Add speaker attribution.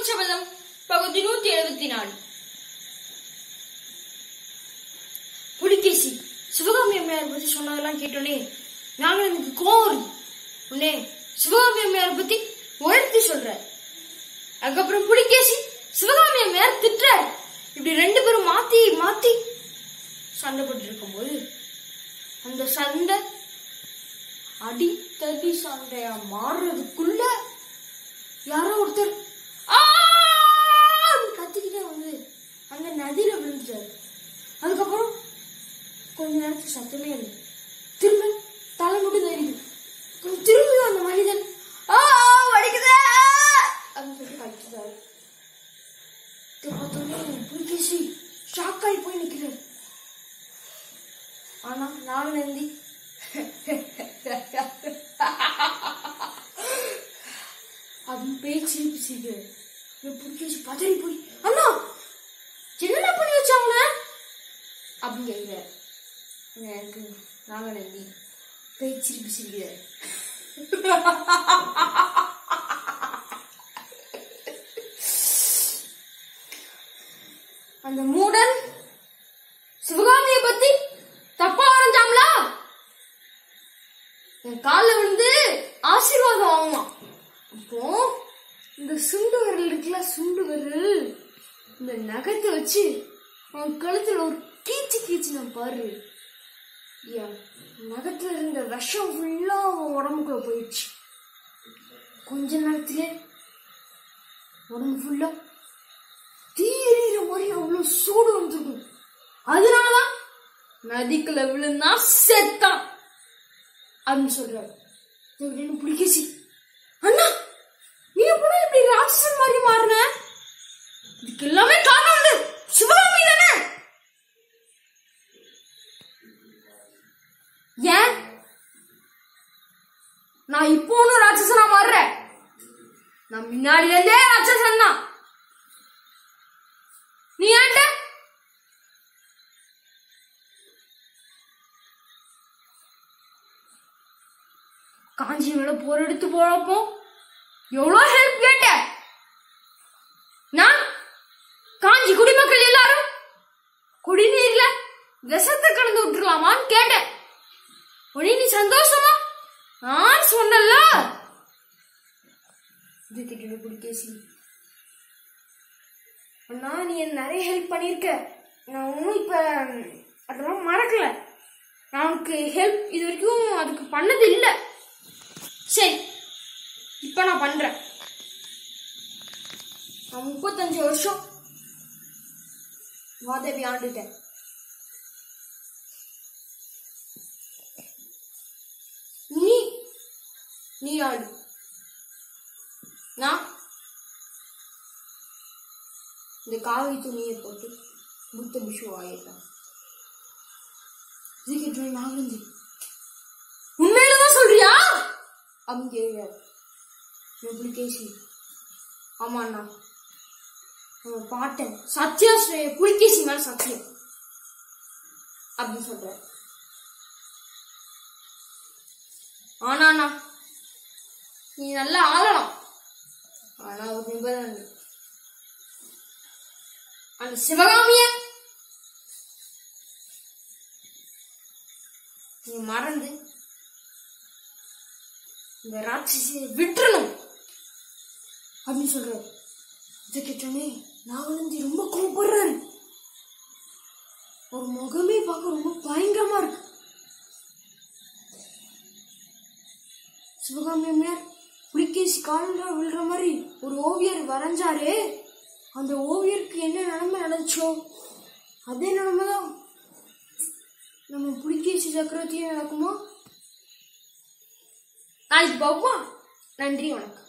Speaker 1: சபதம் பகுதி நூத்தி எழுபத்தி நாலு புலிகேசி சிவகாமி அம்மையார் பத்தி சொன்னதெல்லாம் கேட்டோன்னே நாங்க எனக்கு கோவம் வருது உடனே சிவகாமி அம்மையார் பத்தி உயர்த்தி சொல்ற அதுக்கப்புறம் புலிகேசி சிவகாமி அம்மையார் திட்டுற இப்படி ரெண்டு பேரும் மாத்தி மாத்தி சண்டை போட்டு இருக்கும்போது அந்த சண்டை அடித்தடி சண்டையா மாறுறதுக்குள்ள யாரோ ஒருத்தர் "ஆ!" அப்படின்னு கத்திக்கிட்டே வந்து அந்த நதியில விழுந்துட்டாரு அதுக்கப்புறம் கொஞ்ச நேரத்துக்கு சத்தமே இல்லை திரும்ப தலை மட்டும் தெரியுது அப்புறம் திரும்பி அந்த மனிதன் "ஆ, வலிக்குதே!" அப்படின்னு சொல்லி கத்துறாரு இதை பார்த்தோன்னே புலிகேசி ஷாக் ஆகி போய் நிக்கிறாரு ஆனா நான் நந்தி அவன் பேச்சு சிரிக்கிறார் புடிக்கச்சு பதறி போய் அண்ணா என்னடா பண்ணி வச்சாங்க அப்படின்னு கேட்கிறார் எனக்கு நாங்க நந்தி பேச்சு சிரிக்கிறார் அந்த மூடன் சிவகாமியை பத்தி தப்பா வரைஞ்சாம்ல என் காலில் விழுந்து ஆசீர்வாதம் வாங்குவான் அப்போ இந்த சுண்டு விரல் இருக்குல்ல சுண்டு விரல் இந்த நகத்தை வச்சு அவன் கழுத்துல ஒரு கீச்சு கீச்சு நான் பாரு என் நகத்துல இருந்த விஷம் ஃபுல்லா அவன் உடம்புக்குள்ள போயிடுச்சு கொஞ்ச நேரத்திலே உடம்பு ஃபுல்லா தீ எரியிற மாதிரி அவ்வளவு சூடு வந்துருக்கும் அதனாலதான் நதிக்குள்ள விழுந்தா செத்தான் அப்படின்னு சொல்றாரு அப்படின்னு புலிகேசி அண்ணா நீ எப்படி இப்படி ராட்சசன் மாதிரி மாறின இதுக்கு எல்லாமே காரணம் உண்டு சிவகாமி தானே ஏன் நான் இப்போ ஒன்னும் ராட்சசனா மாறுறேன் நான் முன்னாடில இருந்தே ராட்சசன் தான் நீ ஏன்ட்ட காஞ்சி மேல போர் எடுத்து போறப்போ எவ்வளவு ஹெல்ப் கேட்ட நான் காஞ்சி குடிமக்கள் எல்லாரும் குடிநீர்ல விஷத்தை கலந்து விட்டுருலாமான்னு கேட்டேன் உடனே நீ சந்தோஷமா நான் சொன்னல இது கிட்ட புடிக்கேசி அண்ணா நீ எனக்கு நிறைய ஹெல்ப் பண்ணியிருக்க நான் ஒன்றும் இப்ப அதெல்லாம் மறக்கல நான் உனக்கு ஹெல்ப் இது வரைக்கும் அதுக்கு பண்ணது இல்லை சரி இப்ப நான் பண்றேன் நான் முப்பத்தஞ்சு வருஷம் வாதவி ஆண்டுட்டேன் நீ நீ ஆடு நான் இந்த காவி துணியை போட்டு புத்த பிஷு ஆயிட்டேன் இதுக்கு நாகந்தி உண்மையிலதான் சொல்றியா அப்படின்னு கேட்கிறார் புலிகேசி ஆமாண்ணா அவன் பாட்டன் சத்யா ஸ்ரே- புலிகேசி மேல சத்தியம் அப்படின்னு சொல்றாரு ஆனாண்ணா நீ நல்லா ஆளலாம் ஆனா ஒரு நிபந்தனை இருக்கு. அந்த சிவகாமிய நீ மறந்து இந்த ராட்சசியை விட்டுறணும் அப்படின்னு சொல்றாரு இதை கேட்டோன்னே நாகநந்தி ரொம்ப கோபப்படுறாரு ஒரு முகமே பார்க்க ரொம்ப பயங்கரமா இருக்கு சிவகாமி அம்மையார் புலிகேசி காலில் விழுற மாதிரி ஒரு ஓவியர் வரைஞ்சாரு அந்த ஓவியருக்கு என்ன நிலைமை நடந்துச்சோ அதே நிலைமை தான் நம்ம புலிகேசி சக்கரவர்த்தியும் நடக்குமா நாளைக்கு பார்ப்போம் நன்றி வணக்கம்